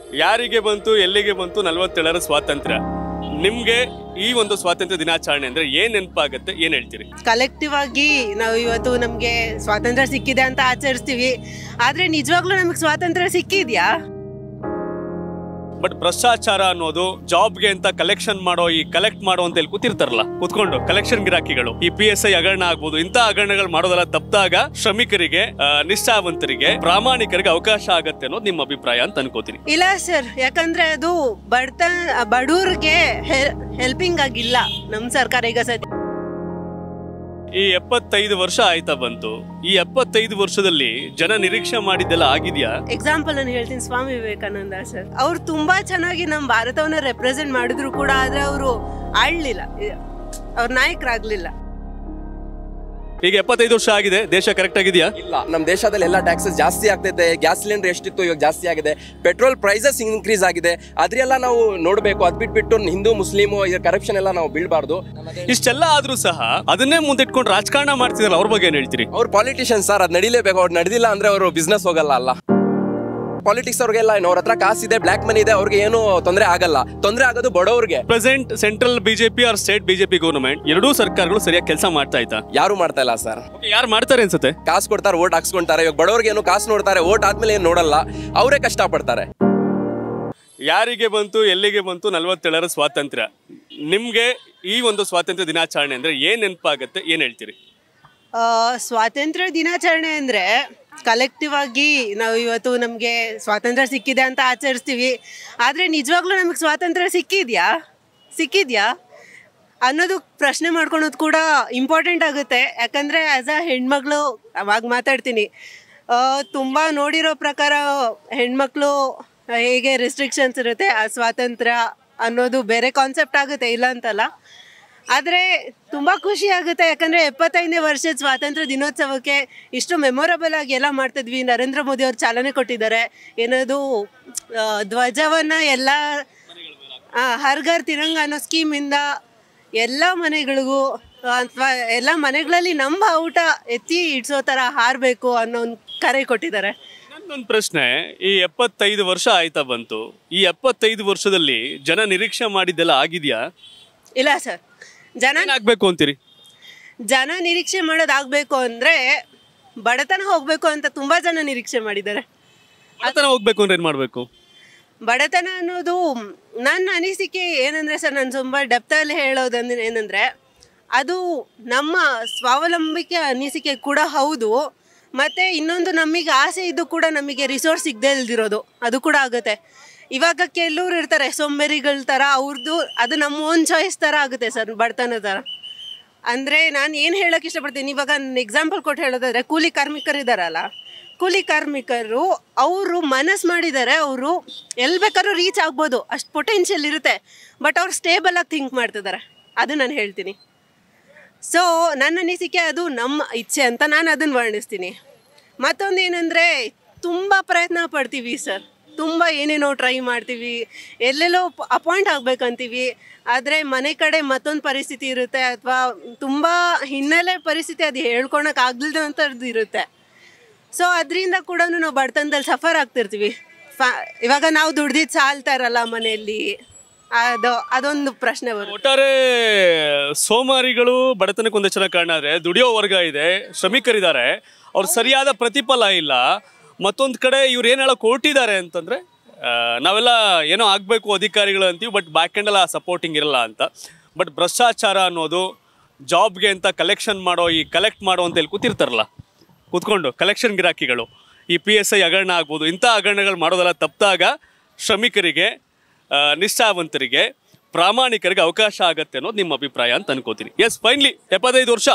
ಯಾರಿಗೆ ಬಂತು ಎಲ್ಲಿಗೆ ಬಂತು ನಲವತ್ತೇಳರ ಸ್ವಾತಂತ್ರ್ಯ ನಿಮ್ಗೆ ಈ ಒಂದು ಸ್ವಾತಂತ್ರ್ಯ ದಿನಾಚರಣೆ ಅಂದ್ರೆ ಏನ್ ನೆನಪಾಗತ್ತೆ ಏನ್ ಹೇಳ್ತೀರಿ ಕಲೆಕ್ಟಿವ್ ಆಗಿ ನಾವು ಇವತ್ತು ನಮಗೆ ಸ್ವಾತಂತ್ರ್ಯ ಸಿಕ್ಕಿದೆ ಅಂತ ಆಚರಿಸ್ತೀವಿ ಆದ್ರೆ ನಿಜವಾಗ್ಲೂ ನಮಗೆ ಸ್ವಾತಂತ್ರ್ಯ ಸಿಕ್ಕಿದ್ಯಾ ಬಟ್ ಭ್ರಷ್ಟಾಚಾರ ಅನ್ನೋದು ಜಾಬ್ಗೆ ಅಂತ ಕಲೆಕ್ಷನ್ ಮಾಡೋ ಈ ಕಲೆಕ್ಟ್ ಮಾಡೋ ಅಂತ ಹೇಳಿ ಕೂತಿರ್ತಾರಲ್ಲ ಕೂತ್ಕೊಂಡು ಕಲೆಕ್ಷನ್ ಗಿರಾಕಿಗಳು ಈ ಪಿ ಎಸ್ ಐ ಹಗರಣ ಆಗ್ಬೋದು ಇಂಥ ಹಗರಣಗಳು ಮಾಡೋದೆಲ್ಲ ತಪ್ಪಾಗ ಶ್ರಮಿಕರಿಗೆ ಆ, ನಿಷ್ಠಾವಂತರಿಗೆ ಪ್ರಾಮಾಣಿಕರಿಗೆ ಅವಕಾಶ ಆಗತ್ತೆ ಅನ್ನೋದು ನಿಮ್ಮ ಅಭಿಪ್ರಾಯ ಅಂತ ಅನ್ಕೋತೀನಿ ಇಲ್ಲ ಸರ್ ಯಾಕಂದ್ರೆ ಅದು ಬಡತ ಬಡವ್ರಿಗೆ ಹೆಲ್ಪಿಂಗ್ ಆಗಿಲ್ಲ ನಮ್ಮ ಸರ್ಕಾರ ಈಗ ಸದ್ಯ ಈ ಎಪ್ಪತ್ತೈದು ವರ್ಷ ಆಯ್ತಾ ಬಂತು ಈ ಎಪ್ಪತ್ತೈದು ವರ್ಷದಲ್ಲಿ ಜನ ನಿರೀಕ್ಷೆ ಮಾಡಿದ್ದೆಲ್ಲ ಆಗಿದ್ಯಾ ಎಕ್ಸಾಂಪಲ್ ನಾನು ಹೇಳ್ತೀನಿ ಸ್ವಾಮಿ ವಿವೇಕಾನಂದ ಸರ್ ಅವ್ರು ತುಂಬಾ ಚೆನ್ನಾಗಿ ನಮ್ಮ ಭಾರತವನ್ನ ರೆಪ್ರೆಸೆಂಟ್ ಮಾಡಿದ್ರು ಕೂಡ ಆದ್ರೆ ಅವರು ಆಳ್ಲಿಲ್ಲ ಅವ್ರ ನಾಯಕರಾಗ್ಲಿಲ್ಲ ಈಗ ಎಪ್ಪತ್ತೈದು ವರ್ಷ ಆಗಿದೆ ದೇಶ ಕರೆಕ್ಟ್ ಆಗಿದೆಯಾ ಇಲ್ಲ ನಮ್ಮ ದೇಶದಲ್ಲಿ ಎಲ್ಲ ಟ್ಯಾಕ್ಸಸ್ ಜಾಸ್ತಿ ಆಗ್ತೈತೆ ಗ್ಯಾಸ್ ಸಿಲಿಂಡರ್ ಎಷ್ಟಿತ್ತು ಇವಾಗ ಜಾಸ್ತಿ ಆಗಿದೆ ಪೆಟ್ರೋಲ್ ಪ್ರೈಸಸ್ ಇನ್ಕ್ರೀಸ್ ಆಗಿದೆ ಅದರೆಲ್ಲ ನಾವು ನೋಡಬೇಕು ಅದ್ ಬಿಟ್ಬಿಟ್ಟು ಹಿಂದೂ ಮುಸ್ಲಿಮು ಕರಪ್ಷನ್ ಎಲ್ಲ ನಾವು ಬೀಳ್ಬಾರ್ದು ಇಷ್ಟೆಲ್ಲ ಆದ್ರೂ ಸಹ ಅದನ್ನೇ ಮುಂದಿಟ್ಕೊಂಡು ರಾಜಕಾರಣ ಮಾಡ್ತಿದಾರೆ ಅವ್ರ ಬಗ್ಗೆ ಏನ್ ಹೇಳ್ತೀರಿ ಅವ್ರು ಪಾಲಿಟಿಷಿಯನ್ ಸರ್ ಅದು ನಡಿಲೇಬೇಕು ಅವ್ರು ನಡೆದಿಲ್ಲ ಅಂದ್ರೆ ಅವರು ಬಿಸ್ನೆಸ್ ಹೋಗಲ್ಲ ಅಲ್ಲ ಪಾಲಿಟಿಕ್ಸ್ ಅವ್ರಿಗೆಲ್ಲ ಏನು ಅವ್ರ ಹತ್ರ ಕಾಸಿದೆ ಬ್ಲ್ಯಾಕ್ ಮನಿ ಇದೆ ಅವ್ರಿಗೆ ಏನು ತೊಂದರೆ ಆಗಲ್ಲ ತೊಂದರೆ ಆಗೋದು ಬಡವ್ರಿಗೆ present central BJP or state BJP government ಎರಡೂ ಸರ್ಕಾರಗಳು ಸರಿಯಾಗಿ ಕೆಲಸ ಮಾಡ್ತಾ ಇತ್ತಾ ಯಾರು ಮಾಡ್ತಾ ಇಲ್ಲ ಸರ್ ಯಾರು ಮಾಡ್ತಾರೆ ಅನ್ಸುತ್ತೆ ಕಾಸು ಕೊಡ್ತಾರೆ ಓಟ್ ಹಾಕ್ಸ್ಕೊಂತಾರೆ ಇವಾಗ ಬಡವ್ರಿಗೆ ಏನು ಕಾಸು ನೋಡ್ತಾರೆ ಓಟ್ ಆದ್ಮೇಲೆ ಏನು ನೋಡಲ್ಲ ಅವರೇ ಕಷ್ಟಪಡ್ತಾರೆ ಯಾರಿಗೆ ಬಂತು ಎಲ್ಲಿಗೆ ಬಂತು ನಲವತ್ತೇಳರ ಸ್ವಾತಂತ್ರ್ಯ ನಿಮ್ಗೆ ಈ ಒಂದು ಸ್ವಾತಂತ್ರ್ಯ ದಿನಾಚರಣೆ ಅಂದ್ರೆ ಏನ್ ನೆನಪಾಗತ್ತೆ ಏನ್ ಹೇಳ್ತೀರಿ ಆ, ಸ್ವಾತಂತ್ರ್ಯ ದಿನಾಚರಣೆ ಅಂದರೆ ಕಲೆಕ್ಟಿವ್ ಆಗಿ ನಾವು ಇವತ್ತು ನಮಗೆ ಸ್ವಾತಂತ್ರ್ಯ ಸಿಕ್ಕಿದೆ ಅಂತ ಆಚರಿಸ್ತೀವಿ ಆದರೆ ನಿಜವಾಗ್ಲೂ ನಮಗೆ ಸ್ವಾತಂತ್ರ್ಯ ಸಿಕ್ಕಿದ್ಯಾ ಸಿಕ್ಕಿದ್ಯಾ ಅನ್ನೋದು ಪ್ರಶ್ನೆ ಮಾಡ್ಕೊಳೋದು ಕೂಡ ಇಂಪಾರ್ಟೆಂಟ್ ಆಗುತ್ತೆ ಯಾಕಂದರೆ ಆ್ಯಸ್ ಅ ಹೆಣ್ಮಗಳು ಅವಾಗ ಮಾತಾಡ್ತೀನಿ ತುಂಬ ನೋಡಿರೋ ಪ್ರಕಾರ ಹೆಣ್ಮಕ್ಳು ಹೇಗೆ ರೆಸ್ಟ್ರಿಕ್ಷನ್ಸ್ ಇರುತ್ತೆ ಆ ಸ್ವಾತಂತ್ರ್ಯ ಅನ್ನೋದು ಬೇರೆ ಕಾನ್ಸೆಪ್ಟ್ ಆಗುತ್ತೆ ಇಲ್ಲ ಅಂತಲ್ಲ ಆದರೆ ತುಂಬ ಖುಷಿ ಆಗುತ್ತೆ ಯಾಕಂದರೆ ಎಪ್ಪತ್ತೈದನೇ ವರ್ಷದ ಸ್ವಾತಂತ್ರ್ಯ ದಿನೋತ್ಸವಕ್ಕೆ ಇಷ್ಟು ಮೆಮೊರಬಲ್ ಆಗಿ ಎಲ್ಲ ಮಾಡ್ತಿದ್ವಿ ನರೇಂದ್ರ ಮೋದಿ ಅವರು ಚಾಲನೆ ಕೊಟ್ಟಿದ್ದಾರೆ ಏನದು ಆ, ಧ್ವಜವನ್ನು ಎಲ್ಲ ಆ, ಹರ್ ಘರ್ ತಿರಂಗ ಅನ್ನೋ ಸ್ಕೀಮಿಂದ ಎಲ್ಲ ಮನೆಗಳಿಗೂ ಅಥವಾ ಎಲ್ಲ ಮನೆಗಳಲ್ಲಿ ನಮ್ಮ ಊಟ ಎತ್ತಿ ಇಡ್ಸೋ ಥರ ಹಾರಬೇಕು ಅನ್ನೋ ಒಂದು ಕರೆ ಕೊಟ್ಟಿದ್ದಾರೆ ನನ್ನೊಂದು ಪ್ರಶ್ನೆ ಈ ಎಪ್ಪತ್ತೈದು ವರ್ಷ ಆಯ್ತಾ ಬಂತು ಈ ಎಪ್ಪತ್ತೈದು ವರ್ಷದಲ್ಲಿ ಜನ ನಿರೀಕ್ಷೆ ಮಾಡಿದ್ದೆಲ್ಲ ಆಗಿದ್ಯಾ ಇಲ್ಲ ಸರ್ ಜನ ಏನಾಗ್ಬೇಕು ಅಂತೀರಿ ಜನ ನಿರೀಕ್ಷೆ ಮಾಡೋದಾಗಬೇಕು ಅಂದರೆ ಬಡತನ ಹೋಗಬೇಕು ಅಂತ ತುಂಬ ಜನ ನಿರೀಕ್ಷೆ ಮಾಡಿದ್ದಾರೆ ಆತನ ಹೋಗ್ಬೇಕು ಅಂದ್ರೆ ಏನ್ ಮಾಡ್ಬೇಕು ಬಡತನ ಅನ್ನೋದು ನನ್ನ ಅನಿಸಿಕೆ ಏನಂದರೆ ಸರ್ ನಾನು ತುಂಬ ಡೆಪ್ತಲ್ಲಿ ಹೇಳೋದಂದ್ರೆ ಏನಂದರೆ ಅದು ನಮ್ಮ ಸ್ವಾವಲಂಬಿಕೆ ಅನಿಸಿಕೆ ಕೂಡ ಹೌದು ಮತ್ತು ಇನ್ನೊಂದು ನಮಗೆ ಆಸೆ ಇದ್ದು ಕೂಡ ನಮಗೆ ರಿಸೋರ್ಸ್ ಸಿಗದೆ ಇಲ್ದಿರೋದು ಅದು ಕೂಡ ಆಗುತ್ತೆ ಇವಾಗ ಕೆಲವ್ರು ಇರ್ತಾರೆ ಸೋಂಬೇರಿಗಳ ಥರ ಅವ್ರದ್ದು ಅದು ನಮ್ಮ ಓನ್ ಚಾಯ್ಸ್ ಥರ ಆಗುತ್ತೆ ಸರ್ ಬಡತನ ಥರ ಅಂದರೆ ನಾನು ಏನು ಹೇಳೋಕೆ ಇಷ್ಟಪಡ್ತೀನಿ ಇವಾಗ ಎಕ್ಸಾಂಪಲ್ ಕೊಟ್ಟು ಹೇಳೋದಾದ್ರೆ ಕೂಲಿ ಕಾರ್ಮಿಕರು ಇದ್ದಾರಲ್ಲ ಕೂಲಿ ಕಾರ್ಮಿಕರು ಅವರು ಮನಸ್ಸು ಮಾಡಿದ್ದಾರೆ ಅವರು ಎಲ್ಲಿ ಬೇಕಾದ್ರೂ ರೀಚ್ ಆಗ್ಬೋದು ಅಷ್ಟು ಪೊಟೆನ್ಷಿಯಲ್ ಇರುತ್ತೆ ಬಟ್ ಅವ್ರು ಸ್ಟೇಬಲ್ ಆಗಿ ಥಿಂಕ್ ಮಾಡ್ತಿದ್ದಾರೆ ಅದು ನಾನು ಹೇಳ್ತೀನಿ ಸೊ ನನ್ನ ಅನಿಸಿಕೆ ಅದು ನಮ್ಮ ಇಚ್ಛೆ ಅಂತ ನಾನು ಅದನ್ನು ವರ್ಣಿಸ್ತೀನಿ ಮತ್ತೊಂದು ಏನಂದರೆ ತುಂಬ ಪ್ರಯತ್ನ ಪಡ್ತೀವಿ ಸರ್ ತುಂಬ ಏನೇನೋ ಟ್ರೈ ಮಾಡ್ತೀವಿ ಎಲ್ಲೆಲ್ಲೋ ಅಪಾಯಿಂಟ್ ಆಗ್ಬೇಕಂತೀವಿ ಆದರೆ ಮನೆ ಕಡೆ ಮತ್ತೊಂದು ಪರಿಸ್ಥಿತಿ ಇರುತ್ತೆ ಅಥವಾ ತುಂಬ ಹಿನ್ನೆಲೆ ಪರಿಸ್ಥಿತಿ ಅದು ಹೇಳ್ಕೊಳಕ್ಕೆ ಆಗ್ಲಿಲ್ಲದಂಥದ್ದು ಇರುತ್ತೆ ಸೊ ಅದರಿಂದ ಕೂಡ ನಾವು ಬಡತನದಲ್ಲಿ ಸಫರ್ ಆಗ್ತಿರ್ತೀವಿ ಫಾ ಇವಾಗ ನಾವು ದುಡ್ದಿದ್ದು ಸಾಲ್ತಾ ಇರಲ್ಲ ಮನೆಯಲ್ಲಿ ಅದು ಅದೊಂದು ಪ್ರಶ್ನೆ ಬರುತ್ತೆ ಒಟ್ಟಾರೆ ಸೋಮಾರಿಗಳು ಬಡತನಕ್ಕೆ ಒಂದೇ ಚೆನ್ನಾಗಿ ಕಾರಣ ಆದರೆ ದುಡಿಯೋ ವರ್ಗ ಇದೆ ಶ್ರಮಿಕರಿದ್ದಾರೆ ಅವ್ರ ಸರಿಯಾದ ಪ್ರತಿಫಲ ಇಲ್ಲ ಮತ್ತೊಂದು ಕಡೆ ಇವ್ರು ಏನು ಹೇಳೋಕೆ ಹೊರಟಿದ್ದಾರೆ ಅಂತಂದರೆ ನಾವೆಲ್ಲ ಏನೋ ಆಗಬೇಕು ಅಧಿಕಾರಿಗಳು ಅಂತೀವಿ ಬಟ್ ಬ್ಯಾಕ್ ಎಂಡೆಲ್ಲ ಸಪೋರ್ಟಿಂಗ್ ಇರಲ್ಲ ಅಂತ ಬಟ್ ಭ್ರಷ್ಟಾಚಾರ ಅನ್ನೋದು ಜಾಬ್ಗೆ ಅಂತ ಕಲೆಕ್ಷನ್ ಮಾಡೋ ಈ ಕಲೆಕ್ಟ್ ಮಾಡೋ ಅಂತ ಹೇಳಿ ಕೂತಿರ್ತಾರಲ್ಲ ಕೂತ್ಕೊಂಡು ಕಲೆಕ್ಷನ್ ಗಿರಾಕಿಗಳು ಈ ಪಿ ಎಸ್ ಐ ಹಗರಣ ಆಗ್ಬೋದು ಇಂಥ ಹಗರಣಗಳು ಮಾಡೋದೆಲ್ಲ ತಪ್ಪಾಗ ಶ್ರಮಿಕರಿಗೆ ಆ, ನಿಷ್ಠಾವಂತರಿಗೆ ಪ್ರಾಮಾಣಿಕರಿಗೆ ಅವಕಾಶ ಆಗತ್ತೆ ಅನ್ನೋದು ನಿಮ್ಮ ಅಭಿಪ್ರಾಯ ಅಂತ ಅನ್ಕೋತೀನಿ ಎಸ್ ಫೈನ್ಲಿ ಎಪ್ಪತ್ತೈದು ವರ್ಷ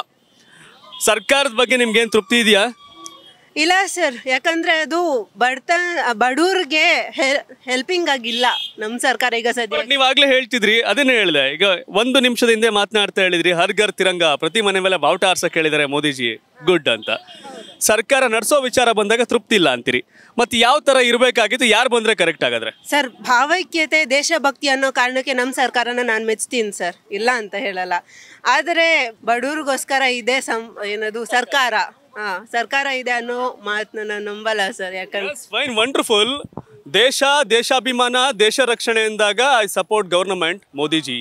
ಸರ್ಕಾರದ ಬಗ್ಗೆ ನಿಮ್ಗೇನು ತೃಪ್ತಿ ಇದೆಯಾ ಇಲ್ಲ ಸರ್ ಯಾಕಂದ್ರೆ ಅದು ಬಡತ ಬಡವ್ರಿಗೆ ಹೆಲ್ಪಿಂಗ್ ಆಗಿಲ್ಲ ನಮ್ಮ ಸರ್ಕಾರ ಈಗ ಸದ್ಯ ಬಟ್ ನೀವು ಆಗ್ಲೇ ಹೇಳ್ತಿದ್ರಿ ಅದನ್ನೇ ಹೇಳಿದೆ ಈಗ ಒಂದು ನಿಮಿಷದ ಹಿಂದೆ ಮಾತನಾಡ್ತಾ ಹೇಳಿದ್ರಿ ಹರ್ ಘರ್ ತಿರಂಗ ಪ್ರತಿ ಮನೆ ಮೇಲೆ ಬಾವುಟ ಆರ್ಸಕ್ ಹೇಳಿದ್ದಾರೆ ಮೋದಿಜಿ ಗುಡ್ ಅಂತ ಸರ್ಕಾರ ನಡೆಸೋ ವಿಚಾರ ಬಂದಾಗ ತೃಪ್ತಿ ಇಲ್ಲ ಅಂತೀರಿ ಮತ್ತೆ ಯಾವ ತರ ಇರಬೇಕಾಗಿತ್ತು ಯಾರು ಬಂದ್ರೆ ಕರೆಕ್ಟ್ ಆಗಾದ್ರೆ ಸರ್ ಭಾವೈಕ್ಯತೆ ದೇಶಭಕ್ತಿ ಅನ್ನೋ ಕಾರಣಕ್ಕೆ ನಮ್ಮ ಸರ್ಕಾರನ ನಾನು ಮೆಚ್ತೀನಿ ಸರ್ ಇಲ್ಲ ಅಂತ ಹೇಳಲ್ಲ ಆದರೆ ಬಡವ್ರಿಗೋಸ್ಕರ ಇದೆ ಸಂ ಏನದು ಸರ್ಕಾರ ಹಾಂ ಸರ್ಕಾರ ಇದೆ ಅನ್ನೋ ಮಾತನ್ನ ನಾನು ನಂಬಲ್ಲ ಸರ್ ಯಾಕಂದ್ರೆ ಫೈನ್ ವಂಡರ್ಫುಲ್ ದೇಶ ದೇಶಾಭಿಮಾನ ದೇಶ ರಕ್ಷಣೆ ಎಂದಾಗ ಐ ಸಪೋರ್ಟ್ ಗವರ್ನಮೆಂಟ್ ಮೋದಿಜಿ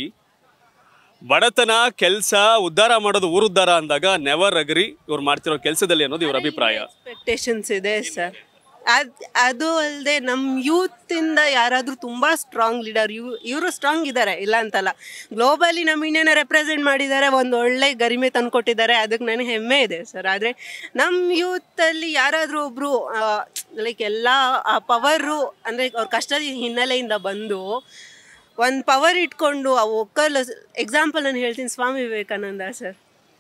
ಬಡತನ ಕೆಲಸ ಉದ್ಧಾರ ಮಾಡೋದು ಊರು ಉದ್ಧಾರ ಅಂದಾಗ ನೆವರ್ ಅಗ್ರಿ ಇವ್ರು ಮಾಡ್ತಿರೋ ಕೆಲಸದಲ್ಲಿ ಅನ್ನೋದು ಇವ್ರ ಅಭಿಪ್ರಾಯ ಎಕ್ಸ್ಪೆಕ್ಟೇಷನ್ಸ್ ಇದೆ ಸರ್ ಅದ್ ಅದು ಅಲ್ಲದೆ ನಮ್ಮ ಯೂತಿಂದ ಯಾರಾದರೂ ತುಂಬ ಸ್ಟ್ರಾಂಗ್ ಲೀಡರ್ ಇವ್ ಇವರು ಸ್ಟ್ರಾಂಗ್ ಇದ್ದಾರೆ ಇಲ್ಲ ಅಂತಲ್ಲ ಗ್ಲೋಬಲಿ ನಮ್ಮ ಇಂಡಿಯಾನ ರೆಪ್ರೆಸೆಂಟ್ ಮಾಡಿದ್ದಾರೆ ಒಂದು ಒಳ್ಳೆ ಗರಿಮೆ ತಂದುಕೊಟ್ಟಿದ್ದಾರೆ ಅದಕ್ಕೆ ನನಗೆ ಹೆಮ್ಮೆ ಇದೆ ಸರ್ ಆದರೆ ನಮ್ಮ ಯೂತಲ್ಲಿ ಯಾರಾದರೂ ಒಬ್ಬರು ಲೈಕ್ ಎಲ್ಲ ಆ ಪವರು ಅಂದರೆ ಅವ್ರ ಕಷ್ಟದ ಹಿನ್ನೆಲೆಯಿಂದ ಬಂದು ಒಂದು ಪವರ್ ಇಟ್ಕೊಂಡು ಆ ಒಕ್ಕಲ್ ಎಕ್ಸಾಂಪಲ್ ನಾನು ಹೇಳ್ತೀನಿ ಸ್ವಾಮಿ ವಿವೇಕಾನಂದ ಸರ್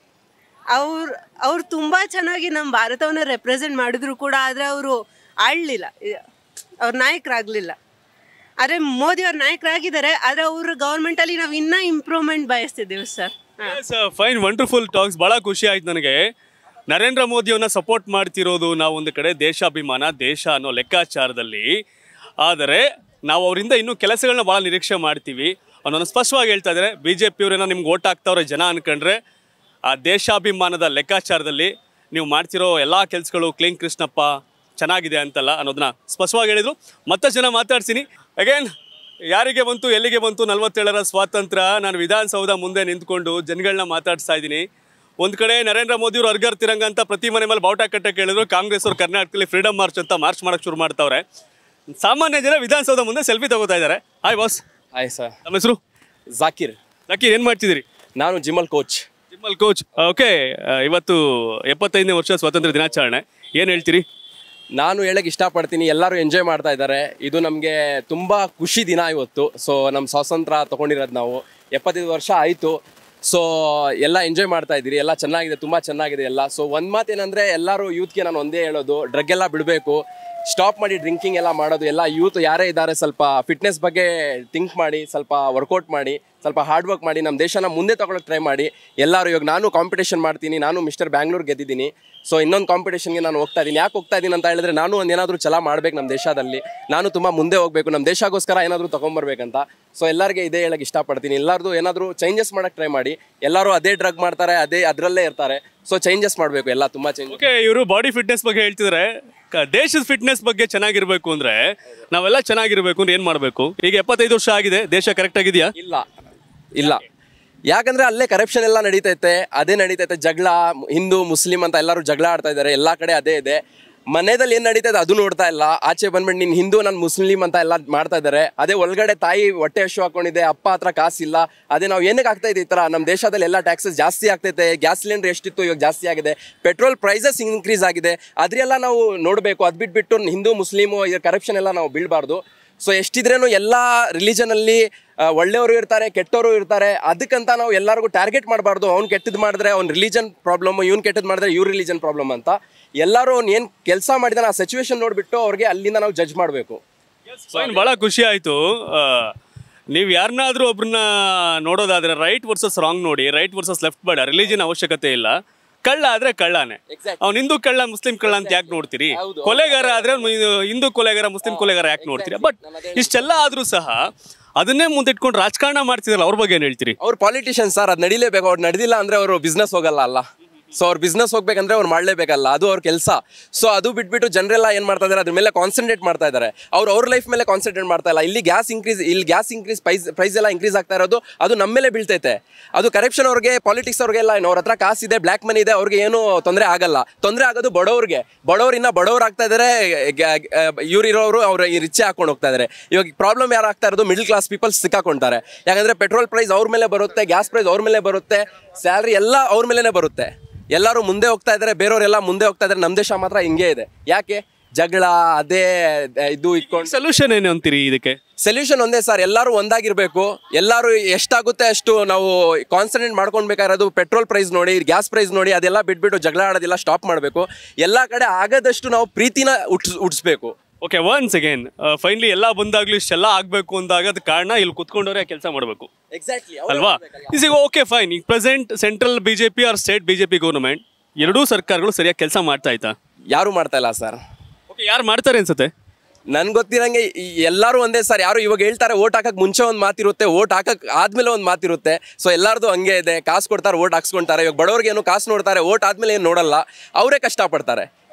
ಅವ್ರು ಅವ್ರು ತುಂಬ ಚೆನ್ನಾಗಿ ನಮ್ಮ ಭಾರತವನ್ನು ರೆಪ್ರೆಸೆಂಟ್ ಮಾಡಿದ್ರು ಕೂಡ ಆದರೆ ಅವರು ಆಳಲಿಲ್ಲ ಅವ್ರ ನಾಯಕರಾಗಲಿಲ್ಲ ಆದರೆ ಮೋದಿ ಅವ್ರ ನಾಯಕರಾಗಿದ್ದಾರೆ ಆದರೆ ಅವ್ರ ಗೌರ್ಮೆಂಟಲ್ಲಿ ನಾವು ಇನ್ನೂ ಇಂಪ್ರೂವ್ಮೆಂಟ್ ಬಯಸ್ತಿದ್ದೀವಿ ಸರ್ ಹಾಂ ಫೈನ್ ವಂಡರ್ಫುಲ್ ಟಾಕ್ಸ್ ಭಾಳ ಖುಷಿ ಆಯ್ತು ನನಗೆ ನರೇಂದ್ರ ಮೋದಿಯವನ್ನ ಸಪೋರ್ಟ್ ಮಾಡ್ತಿರೋದು ನಾವು ಒಂದು ಕಡೆ ದೇಶಾಭಿಮಾನ ದೇಶ ಅನ್ನೋ ಲೆಕ್ಕಾಚಾರದಲ್ಲಿ ಆದರೆ ನಾವು ಅವರಿಂದ ಇನ್ನೂ ಕೆಲಸಗಳನ್ನ ಭಾಳ ನಿರೀಕ್ಷೆ ಮಾಡ್ತೀವಿ ಅನ್ನೋದು ಸ್ಪಷ್ಟವಾಗಿ ಹೇಳ್ತಾ ಇದ್ದಾರೆ ಬಿ ಜೆ ಪಿಯವರೇನೋ ನಿಮ್ಗೆ ಓಟ್ ಹಾಕ್ತಾವ್ರೆ ಜನ ಅನ್ಕೊಂಡ್ರೆ ಆ ದೇಶಾಭಿಮಾನದ ಲೆಕ್ಕಾಚಾರದಲ್ಲಿ ನೀವು ಮಾಡ್ತಿರೋ ಎಲ್ಲ ಕೆಲಸಗಳು ಕ್ಲೀನ್ ಕೃಷ್ಣಪ್ಪ ಚೆನ್ನಾಗಿದೆ ಅಂತಲ್ಲ ಅನ್ನೋದನ್ನ ಸ್ಪಷ್ಟವಾಗಿ ಹೇಳಿದ್ರು ಮತ್ತಷ್ಟು ಜನ ಮಾತಾಡ್ತೀನಿ ಅಗೇನ್ ಯಾರಿಗೆ ಬಂತು ಎಲ್ಲಿಗೆ ಬಂತು ನಲವತ್ತೇಳರ ಸ್ವಾತಂತ್ರ್ಯ ನಾನು ವಿಧಾನಸೌಧ ಮುಂದೆ ನಿಂತ್ಕೊಂಡು ಜನಗಳನ್ನ ಮಾತಾಡ್ಸ್ತಾ ಇದ್ದೀನಿ ಒಂದು ಕಡೆ ನರೇಂದ್ರ ಮೋದಿ ಅವರು ಅರ್ಗರ್ ತಿರಂಗ ಅಂತ ಪ್ರತಿ ಮನೆ ಮೇಲೆ ಬಾವುಟ ಕಟ್ಟಕ್ಕೆ ಹೇಳಿದ್ರು ಕಾಂಗ್ರೆಸ್ ಅವರು ಕರ್ನಾಟಕದಲ್ಲಿ ಫ್ರೀಡಮ್ ಮಾರ್ಚ್ ಅಂತ ಮಾರ್ಚ್ ಮಾಡಕ್ಕೆ ಶುರು ಮಾಡ್ತಾವ್ರೆ ಸಾಮಾನ್ಯ ಜನ ವಿಧಾನಸೌಧ ಮುಂದೆ ಸೆಲ್ಫಿ ತಗೋತಾ ಇದ್ದಾರೆ ಹಾಯ್ ಬಾಸ್ ಹಾಯ್ ಸರ್ ನಮ್ಮ ಹೆಸರು ಜಾಕಿರ್ ಲಕ್ಕಿ ಏನು ಮಾಡ್ತಿದ್ದೀರಿ ನಾನು ಜಿಮಲ್ ಕೋಚ್ ಜಿಮ್ಮಲ್ ಕೋಚ್ ಓಕೆ ಇವತ್ತು ಎಪ್ಪತ್ತೈದನೇ ವರ್ಷ ಸ್ವಾತಂತ್ರ್ಯ ದಿನಾಚರಣೆ ಏನು ಹೇಳ್ತೀರಿ ನಾನು ಹೇಳಕ್ ಇಷ್ಟಪಡ್ತೀನಿ ಎಲ್ಲರೂ ಎಂಜಾಯ್ ಮಾಡ್ತಾ ಇದ್ದಾರೆ ಇದು ನಮಗೆ ತುಂಬ ಖುಷಿ ದಿನ ಇವತ್ತು ಸೊ ನಮ್ಮ ಸ್ವಾತಂತ್ರ್ಯ ತೊಗೊಂಡಿರೋದು ನಾವು ಎಪ್ಪತ್ತೈದು ವರ್ಷ ಆಯಿತು ಸೊ ಎಲ್ಲ ಎಂಜಾಯ್ ಮಾಡ್ತಾ ಇದ್ದೀರಿ ಎಲ್ಲ ಚೆನ್ನಾಗಿದೆ ತುಂಬ ಚೆನ್ನಾಗಿದೆ ಎಲ್ಲ ಸೊ ಒಂದು ಮಾತೇನೆಂದರೆ ಎಲ್ಲರೂ ಯೂತ್ಗೆ ನಾನು ಒಂದೇ ಹೇಳೋದು ಡ್ರಗ್ ಎಲ್ಲ ಬಿಡಬೇಕು ಸ್ಟಾಪ್ ಮಾಡಿ ಡ್ರಿಂಕಿಂಗ್ ಎಲ್ಲ ಮಾಡೋದು ಎಲ್ಲ ಯೂತ್ ಯಾರೇ ಇದ್ದಾರೆ ಸ್ವಲ್ಪ ಫಿಟ್ನೆಸ್ ಬಗ್ಗೆ ಥಿಂಕ್ ಮಾಡಿ ಸ್ವಲ್ಪ ವರ್ಕೌಟ್ ಮಾಡಿ ಸ್ವಲ್ಪ ಹಾರ್ಡ್ ವರ್ಕ್ ಮಾಡಿ ನಮ್ಮ ದೇಶನ ಮುಂದೆ ತಗೊಳಕ್ಕೆ ಟ್ರೈ ಮಾಡಿ ಎಲ್ಲರೂ ಇವಾಗ ನಾನು ಕಾಂಪಿಟೇಷನ್ ಮಾಡ್ತೀನಿ ನಾನು ಮಿಸ್ಟರ್ ಬ್ಯಾಂಗ್ಳೂರ್ ಗೆದ್ದಿದ್ದೀನಿ ಸೊ ಇನ್ನೊಂದು ಕಾಂಪಿಟೇಷನ್ಗೆ ನಾನು ಹೋಗ್ತಾ ಇದ್ದೀನಿ ಯಾಕೆ ಹೋಗ್ತಾ ಇದ್ದೀನಿ ಅಂತ ಹೇಳಿದ್ರೆ ನಾನು ಒಂದು ಏನಾದರೂ ಛಲ ಮಾಡ್ಬೇಕು ನಮ್ಮ ದೇಶದಲ್ಲಿ ನಾನು ತುಂಬ ಮುಂದೆ ಹೋಗಬೇಕು ನಮ್ಮ ದೇಶಕ್ಕೋಸ್ಕರ ಏನಾದರೂ ತೊಗೊಂಬರ್ಬೇಕಂತ ಸೊ ಎಲ್ಲರಿಗೆ ಇದೇ ಹೇಳಕ್ಕೆ ಇಷ್ಟಪಡ್ತೀನಿ ಎಲ್ಲರದು ಏನಾದರೂ ಚೇಂಜಸ್ ಮಾಡೋಕ್ಕೆ ಟ್ರೈ ಮಾಡಿ ಎಲ್ಲರೂ ಅದೇ ಡ್ರಗ್ ಮಾಡ್ತಾರೆ ಅದೇ ಅದರಲ್ಲೇ ಇರ್ತಾರೆ ಸೊ ಚೇಂಜಸ್ ಮಾಡಬೇಕು ಎಲ್ಲ ತುಂಬ ಚೇಂಜ್ ಓಕೆ ಇವರು ಬಾಡಿ ಫಿಟ್ನೆಸ್ ಬಗ್ಗೆ ಹೇಳ್ತಿದ್ದಾರೆ ಕ- ದೇಶದ ಫಿಟ್ನೆಸ್ ಬಗ್ಗೆ ಚೆನ್ನಾಗಿರ್ಬೇಕು ಅಂದ್ರೆ ನಾವೆಲ್ಲ ಚೆನ್ನಾಗಿರ್ಬೇಕು ಅಂದ್ರೆ ಏನ್ ಮಾಡ್ಬೇಕು ಈಗ ಎಪ್ಪತ್ತೈದು ವರ್ಷ ಆಗಿದೆ ದೇಶ ಕರೆಕ್ಟ್ ಆಗಿದೆಯಾ ಇಲ್ಲ ಇಲ್ಲ ಯಾಕಂದ್ರೆ ಅಲ್ಲೇ ಕರಪ್ಷನ್ ಎಲ್ಲ ನಡೀತೈತೆ ಅದೇ ನಡೀತೈತೆ ಜಗಳ ಹಿಂದೂ ಮುಸ್ಲಿಂ ಅಂತ ಎಲ್ಲರೂ ಜಗಳ ಆಡ್ತಾ ಇದ್ದಾರೆ ಎಲ್ಲಾ ಕಡೆ ಅದೇ ಇದೆ ಮನೆಯಲ್ಲಿ ಏನ್ ನಡೀತೈತೆ ಅದು ನೋಡ್ತಾ ಇಲ್ಲ ಆಚೆ ಬಂದ್ಬಿಟ್ಟು ನೀನ್ ಹಿಂದೂ ನಾನು ಮುಸ್ಲಿಂ ಅಂತ ಎಲ್ಲ ಮಾಡ್ತಾ ಇದ್ದಾರೆ ಅದೇ ಒಳಗಡೆ ತಾಯಿ ಹೊಟ್ಟೆ ಹಶು ಹಾಕೊಂಡಿದೆ ಅಪ್ಪ ಹತ್ರ ಕಾಸಿಲ್ಲ ಅದೇ ನಾವು ಏನಕ್ಕೆ ಆಗ್ತಾ ಇದೆ ಈ ತರ ನಮ್ಮ ದೇಶದಲ್ಲಿ ಎಲ್ಲ ಟ್ಯಾಕ್ಸಸ್ ಜಾಸ್ತಿ ಆಗ್ತೈತೆ ಗ್ಯಾಸ್ ಸಿಲಿಂಡರ್ ಎಷ್ಟಿತ್ತು ಇವಾಗ ಜಾಸ್ತಿ ಆಗಿದೆ ಪೆಟ್ರೋಲ್ ಪ್ರೈಸಸ್ ಇನ್ಕ್ರೀಸ್ ಆಗಿದೆ ಅದ್ರೆಲ್ಲ ನಾವು ನೋಡಬೇಕು ಅದ್ ಬಿಟ್ಬಿಟ್ಟು ಹಿಂದೂ ಮುಸ್ಲಿಮು ಕರಪ್ಷನ್ ಎಲ್ಲ ನಾವು ಬೀಳ್ಬಾರ್ದು ಸೊ ಎಷ್ಟಿದ್ರೇನು ಎಲ್ಲ ರಿಲಿಜನಲ್ಲಿ ಒಳ್ಳೆಯವರು ಇರ್ತಾರೆ ಕೆಟ್ಟವರು ಇರ್ತಾರೆ ಅದಕ್ಕಂತ ನಾವು ಎಲ್ಲರಿಗೂ ಟಾರ್ಗೆಟ್ ಮಾಡಬಾರ್ದು ಅವ್ನು ಕೆಟ್ಟದ್ದು ಮಾಡಿದ್ರೆ ಅವ್ನ ರಿಲಿಜನ್ ಪ್ರಾಬ್ಲಮ್ ಇವ್ನು ಕೆಟ್ಟದ್ದು ಮಾಡಿದ್ರೆ ಇವ್ರ ರಿಲಿಜನ್ ಪ್ರಾಬ್ಲಮ್ ಅಂತ ಎಲ್ಲರೂ ಅವ್ನು ಏನು ಕೆಲಸ ಮಾಡಿದಾನೆ ಆ ಸಿಚುವೇಶನ್ ನೋಡಿಬಿಟ್ಟು ಅವ್ರಿಗೆ ಅಲ್ಲಿಂದ ನಾವು ಜಡ್ಜ್ ಮಾಡಬೇಕು ಫೈನ್ ಬಹಳ ಖುಷಿ ಆಯ್ತು ನೀವು ಯಾರನ್ನಾದ್ರೂ ಒಬ್ರನ್ನ ನೋಡೋದಾದ್ರೆ ರೈಟ್ ವರ್ಸಸ್ ರಾಂಗ್ ನೋಡಿ ರೈಟ್ ವರ್ಸಸ್ ಲೆಫ್ಟ್ ಬೇಡ ರಿಲಿಜನ್ ಅವಶ್ಯಕತೆ ಇಲ್ಲ ಕಳ್ಳ ಆದ್ರೆ ಕಳ್ಳನೇ Exactly. ಅವ್ನು ಹಿಂದೂ ಕಳ್ಳ ಮುಸ್ಲಿಂ ಕಳ್ಳ ಅಂತ ಯಾಕೆ ನೋಡ್ತೀರಿ ಹೌದು. ಕೊಲೆಗಾರ ಆದ್ರೆ ಅವ್ನು ಹಿಂದೂ ಕೊಲೆಗಾರ ಮುಸ್ಲಿಂ ಕೊಲೆಗಾರ ಯಾಕೆ ನೋಡ್ತೀರಿ ಬಟ್ ಇಷ್ಟೆಲ್ಲ ಆದ್ರೂ ಸಹ ಅದನ್ನೇ ಮುಂದಿಟ್ಕೊಂಡು ರಾಜಕಾರಣ ಮಾಡ್ತಿದ್ರಲ್ಲ ಅವ್ರ ಬಗ್ಗೆ ಏನ್ ಹೇಳ್ತೀರಿ ಅವ್ರು ಪಾಲಿಟಿಷಿಯನ್ ಸರ್ ಅದು ನಡಿಲೇಬೇಕು ಅವ್ರು ನಡೆದಿಲ್ಲ ಅಂದ್ರೆ ಅವರು ಬಿಸ್ನೆಸ್ ಹೋಗಲ್ಲ ಅಲ್ಲ ಸೊ ಅವ್ರ ಬಿಸ್ನೆಸ್ ಹೋಗ್ಬೇಕಂದ್ರೆ ಅವ್ರು ಮಾಡಲೇಬೇಕಲ್ಲ ಅದು ಅವ್ರ ಕೆಲಸ ಸೊ ಅದು ಬಿಟ್ಬಿಟ್ಟು ಜನರೆಲ್ಲ ಏನು ಮಾಡ್ತಾ ಇದ್ದಾರೆ ಅದ್ರ ಮೇಲೆ ಕಾನ್ಸಂಟ್ರೇಟ್ ಮಾಡ್ತಾ ಇದ್ದಾರೆ ಅವ್ರು ಅವ್ರ ಲೈಫ್ ಮೇಲೆ ಕಾನ್ಸಂಟ್ರೇಟ್ ಮಾಡ್ತಾ ಇಲ್ಲ ಇಲ್ಲಿ ಗ್ಯಾಸ್ ಇನ್ಕ್ರೀಸ್ ಇಲ್ಲಿ ಗ್ಯಾಸ್ ಇನ್ಕ್ರೀಸ್ ಪ್ರೈಸ್ ಪ್ರೈಸ್ ಎಲ್ಲ ಇನ್ಕ್ರೀಸ್ ಆಗ್ತಾ ಇರೋದು ಅದು ನಮ್ಮ ಮೇಲೆ ಬೀಳ್ತೈತೆ ಅದು ಕರಪ್ಷನ್ ಅವ್ರಿಗೆ ಪಾಲಿಟಿಕ್ಸ್ ಅವ್ರಿಗೆಲ್ಲ ಏನು ಅವ್ರ ಹತ್ರ ಕಾಸಿದೆ ಬ್ಲ್ಯಾಕ್ ಮನಿ ಇದೆ ಅವ್ರಿಗೆ ಏನು ತೊಂದರೆ ಆಗಲ್ಲ ತೊಂದರೆ ಆಗೋದು ಬಡವ್ರಿಗೆ ಬಡವರಿನ್ನ ಬಡವ್ರು ಆಗ್ತಾ ಇದ್ದಾರೆ ಇವ್ರು ಇರೋರು ಅವ್ರು ಈ ರಿಚ್ ಹಾಕೊಂಡು ಹೋಗ್ತಾ ಇದ್ದಾರೆ ಇವಾಗ ಪ್ರಾಬ್ಲಮ್ ಯಾರು ಆಗ್ತಾ ಇರೋದು ಮಿಡಲ್ ಕ್ಲಾಸ್ ಪೀಪಲ್ಸ್ ಸಿಕ್ಕಾಕೊಂತಾರೆ ಯಾಕಂದ್ರೆ ಪೆಟ್ರೋಲ್ ಪ್ರೈಸ್ ಅವ್ರ ಮೇಲೆ ಬರುತ್ತೆ ಗ್ಯಾಸ್ ಪ್ರೈಸ್ ಅವ್ರ ಮೇಲೆ ಬರುತ್ತೆ ಸ್ಯಾಲ್ರಿ ಎಲ್ಲ ಅವ್ರ ಮೇಲೆನೆ ಬರುತ್ತೆ ಎಲ್ಲರೂ ಮುಂದೆ ಹೋಗ್ತಾ ಇದ್ದಾರೆ ಬೇರೆಯವರೆಲ್ಲ ಮುಂದೆ ಹೋಗ್ತಾ ಇದ್ದಾರೆ ನಮ್ಮ ದೇಶ ಮಾತ್ರ ಹಿಂಗೆ ಇದೆ ಯಾಕೆ ಜಗಳ ಅದೇ ಅಹ್, ಇದು ಇಟ್ಕೊಂಡು ಸೊಲ್ಯೂಷನ್ ಏನು ಅಂತೀರಿ ಇದಕ್ಕೆ ಸೊಲ್ಯೂಷನ್ ಒಂದೇ ಸರ್ ಎಲ್ಲರೂ ಒಂದಾಗಿರ್ಬೇಕು ಎಲ್ಲರೂ ಎಷ್ಟಾಗುತ್ತೆ ಅಷ್ಟು ನಾವು ಕಾನ್ಸಂಟ್ರೇಟ್ ಮಾಡ್ಕೊಳ್ಬೇಕಾಗಿರೋದು ಪೆಟ್ರೋಲ್ ಪ್ರೈಸ್ ನೋಡಿ ಗ್ಯಾಸ್ ಪ್ರೈಸ್ ನೋಡಿ ಅದೆಲ್ಲ ಬಿಟ್ಬಿಟ್ಟು ಜಗಳ ಆಡೋದೆಲ್ಲ ಸ್ಟಾಪ್ ಮಾಡಬೇಕು ಎಲ್ಲ ಕಡೆ ಆಗದಷ್ಟು ನಾವು ಪ್ರೀತಿನ ಉಟ್ಸ್ ಉಟ್ಸ್ಬೇಕು ಓಕೆ ಒನ್ಸ್ ಅಗೇನ್ ಫೈನಲಿ ಎಲ್ಲ ಬಂದಾಗ್ಲೂ ಇಷ್ಟೆಲ್ಲ ಆಗ್ಬೇಕು ಅಂದಾಗ ಅದ್ ಕಾರಣ ಇಲ್ಲಿ ಕುತ್ಕೊಂಡವ್ರೆ ಕೆಲಸ ಮಾಡಬೇಕು ಎಕ್ಸಾಕ್ಟ್ಲಿ ಅಲ್ವಾ ಈಗ ಓಕೆ ಫೈನ್ ಈಗ present central BJP or state BJP government ಎರಡೂ ಸರ್ಕಾರಗಳು ಸರಿಯಾಗಿ ಕೆಲಸ ಮಾಡ್ತಾ ಆಯ್ತಾ ಯಾರು ಮಾಡ್ತಾ ಇಲ್ಲ ಸರ್ ಓಕೆ ಯಾರು ಮಾಡ್ತಾರೆ ಅನ್ಸುತ್ತೆ ನನ್ಗೆ ಗೊತ್ತಿರಂಗೆ ಈ ಎಲ್ಲರೂ ಒಂದೇ ಸರ್ ಯಾರು ಇವಾಗ ಹೇಳ್ತಾರೆ ಓಟ್ ಹಾಕಕ್ ಮುಂಚೆ ಒಂದು ಮಾತಿರುತ್ತೆ ಓಟ್ ಹಾಕಕ್ ಆದ್ಮೇಲೆ ಒಂದು ಮಾತಿರುತ್ತೆ ಸೊ ಎಲ್ಲರದು ಹಂಗೆ ಇದೆ ಕಾಸು ಕೊಡ್ತಾರೆ ಓಟ್ ಹಾಕ್ಸ್ಕೊಂತಾರೆ ಇವಾಗ ಬಡವ್ರಿಗೆ ಏನು ಕಾಸು ನೋಡ್ತಾರೆ ಓಟ್ ಆದ್ಮೇಲೆ ಏನು ನೋಡಲ್ಲ ಅವರೇ ಕಷ್ಟಪಡ್ತಾರೆ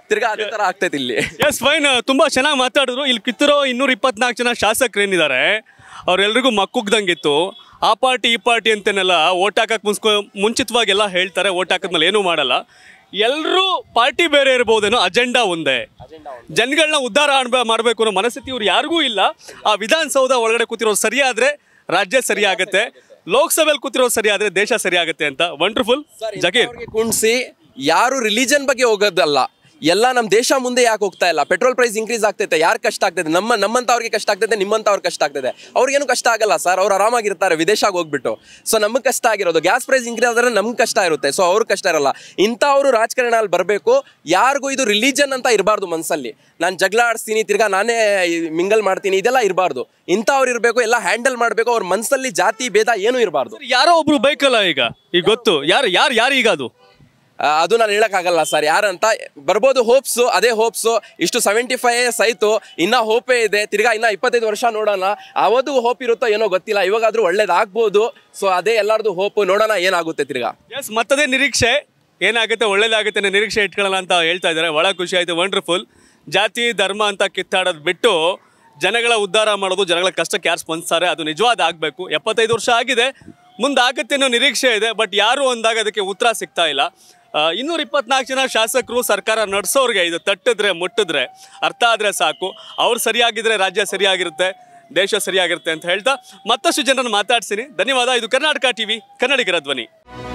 ತಿರ್ಗಾ ಅದೇ ತರ ಆಗ್ತೈತಿ ಇಲ್ಲಿ ಎಸ್ ಫೈನ್ ತುಂಬಾ ಚೆನ್ನಾಗಿ ಮಾತಾಡಿದ್ರು ಇಲ್ಲಿ ಕಿತ್ತಿರೋ ಇನ್ನೂರ ಇಪ್ಪತ್ನಾಲ್ಕು ಜನ ಶಾಸಕರು ಏನಿದ್ದಾರೆ ಅವ್ರೆಲ್ರಿಗೂ ಮಕ್ಕುಗ್ದಂಗಿತ್ತು ಆ ಪಾರ್ಟಿ ಈ ಪಾರ್ಟಿ ಅಂತೇನೆಲ್ಲ ಓಟ್ ಹಾಕಕ್ ಮುನ್ಸ್ಕೊ ಮುಂಚಿತವಾಗೆಲ್ಲ ಹೇಳ್ತಾರೆ ಓಟ್ ಹಾಕಿದ್ಮೇಲೆ ಏನೂ ಮಾಡಲ್ಲ ಎಲ್ಲರೂ ಪಾರ್ಟಿ ಬೇರೆ ಇರ್ಬೋದೇನೋ ಅಜೆಂಡಾ ಒಂದೇ ಜನಗಳನ್ನ ಉದ್ಧಾರ ಆಡ್ಬ- ಮಾಡ್ಬೇಕು ಅನ್ನೋ ಮನಸ್ಥಿತಿ ಇವ್ರು ಯಾರಿಗೂ ಇಲ್ಲ ಆ ವಿಧಾನಸೌಧ ಒಳಗಡೆ ಕೂತಿರೋದು ಸರಿಯಾದ್ರೆ ರಾಜ್ಯ ಸರಿಯಾಗತ್ತೆ ಲೋಕಸಭೆಯಲ್ಲಿ ಕೂತಿರೋದು ಸರಿಯಾದ್ರೆ ದೇಶ ಸರಿಯಾಗತ್ತೆ ಅಂತ ವಂಡರ್ಫುಲ್ ಜಕೀರ್ ಕುಣಿಸಿ ಯಾರು ರಿಲಿಜನ್ ಬಗ್ಗೆ ಹೋಗೋದಲ್ಲ ಎಲ್ಲ ನಮ್ಮ ದೇಶ ಮುಂದೆ ಯಾಕೆ ಹೋಗ್ತಾ ಇಲ್ಲ ಪೆಟ್ರೋಲ್ ಪ್ರೈಸ್ ಇನ್ಕ್ರೀಸ್ ಆಗ್ತೈತೆ ಯಾರು ಕಷ್ಟ ಆಗ್ತೈತೆ ನಮ್ಮ ನಮ್ಮಂತವ್ರಿಗೆ ಕಷ್ಟ ಆಗ್ತೈತೆ ನಿಮ್ಮಂತವ್ರಿಗೆ ಕಷ್ಟ ಆಗ್ತದೆ ಅವ್ರಿಗೇನು ಕಷ್ಟ ಆಗಲ್ಲ ಸರ್ ಅವ್ರು ಆರಾಮಾಗಿರ್ತಾರೆ ವಿದೇಶಕ್ಕೆ ಹೋಗ್ಬಿಟ್ಟು ಸೊ ನಮಗೆ ಕಷ್ಟ ಆಗಿರೋದು ಗ್ಯಾಸ್ ಪ್ರೈಸ್ ಇನ್ಕ್ರೀಸ್ ಆದ್ರೆ ನಮ್ಗೆ ಕಷ್ಟ ಇರುತ್ತೆ ಸೊ ಅವ್ರಿಗೆ ಕಷ್ಟ ಇರಲ್ಲ ಇಂಥವ್ರು ರಾಜಕಾರಣದಲ್ಲಿ ಬರಬೇಕು ಯಾರಿಗೂ ಇದು ರಿಲಿಜನ್ ಅಂತ ಇರಬಾರ್ದು ಮನಸ್ಸಲ್ಲಿ ನಾನು ಜಗಳ ಆಡಿಸ್ತೀನಿ ತಿರ್ಗಾ ನಾನೇ ಮಿಂಗಲ್ ಮಾಡ್ತೀನಿ ಇದೆಲ್ಲ ಇರಬಾರ್ದು ಇಂಥವ್ರು ಇರಬೇಕು ಎಲ್ಲ ಹ್ಯಾಂಡಲ್ ಮಾಡಬೇಕು ಅವ್ರ ಮನಸ್ಸಲ್ಲಿ ಜಾತಿ ಭೇದ ಏನೂ ಇರಬಾರ್ದು ಯಾರೋ ಒಬ್ರು ಬೈಕಲ್ಲ ಈಗ ಈಗ ಗೊತ್ತು ಯಾರು ಯಾರು ಯಾರು ಈಗ ಅದು ಆ, ಅದು ನಾನು ಹೇಳಕ್ಕಾಗಲ್ಲ ಸರ್ ಯಾರಂತ ಬರ್ಬೋದು ಹೋಪ್ಸು ಅದೇ ಹೋಪ್ಸು ಇಷ್ಟು ಸೆವೆಂಟಿ ಫೈವ್ ಇಯರ್ಸ್ ಆಯಿತು ಇನ್ನ ಹೋಪೇ ಇದೆ ತಿರ್ಗಾ ಇನ್ನ ಇಪ್ಪತ್ತೈದು ವರ್ಷ ನೋಡೋಣ ಅವತ್ತು ಹೋಪ್ ಇರುತ್ತೋ ಏನೋ ಗೊತ್ತಿಲ್ಲ ಇವಾಗಾದ್ರೂ ಒಳ್ಳೇದಾಗ್ಬೋದು ಸೊ ಅದೇ ಎಲ್ಲರದು ಹೋಪ್ ನೋಡೋಣ ಏನಾಗುತ್ತೆ ತಿರ್ಗಾ ಎಸ್ ಮತ್ತದೇ ನಿರೀಕ್ಷೆ ಏನಾಗುತ್ತೆ ಒಳ್ಳೇದಾಗುತ್ತೆ ಅನ್ನೋ ನಿರೀಕ್ಷೆ ಇಟ್ಕೊಳ್ಳೋಣ ಅಂತ ಹೇಳ್ತಾ ಇದ್ದಾರೆ ಒಳ ಖುಷಿ ಆಯ್ತು ವಂಡರ್ಫುಲ್ ಜಾತಿ ಧರ್ಮ ಅಂತ ಕಿತ್ತಾಡೋದು ಬಿಟ್ಟು ಜನಗಳ ಉದ್ಧಾರ ಮಾಡೋದು ಜನಗಳ ಕಷ್ಟಕ್ಕೆ ಯಾರು ಸ್ಪಂದಿಸ್ತಾರೆ ಅದು ನಿಜವಾದ ಆಗಬೇಕು ಎಪ್ಪತ್ತೈದು ವರ್ಷ ಆಗಿದೆ ಮುಂದೆ ಆಗುತ್ತೆ ಅನ್ನೋ ನಿರೀಕ್ಷೆ ಇದೆ ಬಟ್ ಯಾರು ಅಂದಾಗ ಅದಕ್ಕೆ ಉತ್ತರ ಸಿಗ್ತಾ ಇಲ್ಲ ಇನ್ನೂರ ಇಪ್ಪತ್ನಾಲ್ಕು ಜನ ಶಾಸಕರು ಸರ್ಕಾರ ನಡೆಸೋರ್ಗೆ ಇದು ತಟ್ಟಿದ್ರೆ ಮುಟ್ಟಿದ್ರೆ ಅರ್ಥ ಆದರೆ ಸಾಕು ಅವ್ರು ಸರಿಯಾಗಿದ್ರೆ ರಾಜ್ಯ ಸರಿಯಾಗಿರುತ್ತೆ ದೇಶ ಸರಿಯಾಗಿರುತ್ತೆ ಅಂತ ಹೇಳ್ತಾ ಮತ್ತಷ್ಟು ಜನರನ್ನು ಮಾತಾಡ್ತೀನಿ ಧನ್ಯವಾದ ಇದು ಕರ್ನಾಟಕ ಟಿವಿ ಕನ್ನಡಿಗರ ಧ್ವನಿ